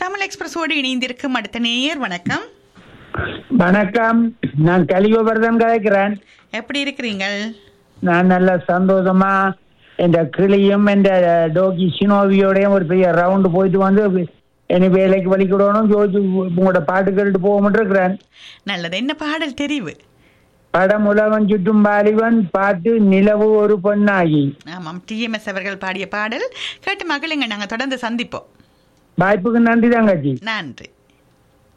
தமிழ் எக்ஸ்பிரஸோடு இணைந்திருக்கும் அடுத்த நேயர் வணக்கம் வணக்கம் நான் கலிகோபர்தன் கதைக்கிறேன் எப்படி இருக்கிறீங்கள் நான் நல்ல சந்தோஷமா என்ற கிளியும் என்ற டோக்கி சினோவியோடையும் ஒரு பெரிய ரவுண்டு போயிட்டு வந்து இனி வேலைக்கு வலிக்கிடணும் ஜோதிச்சு உங்களோட பாட்டு கேட்டுட்டு போக இருக்கிறேன் நல்லது என்ன பாடல் தெரிவு படம் உலகம் சுற்றும் பாலிவன் பாட்டு நிலவு ஒரு பொன்னாகி ஆமாம் டிஎம்எஸ் அவர்கள் பாடிய பாடல் கேட்டு மகளுங்க நாங்கள் தொடர்ந்து சந்திப்போம் வாய்ப்புக்கு நன்றி தங்கச்சி நன்றி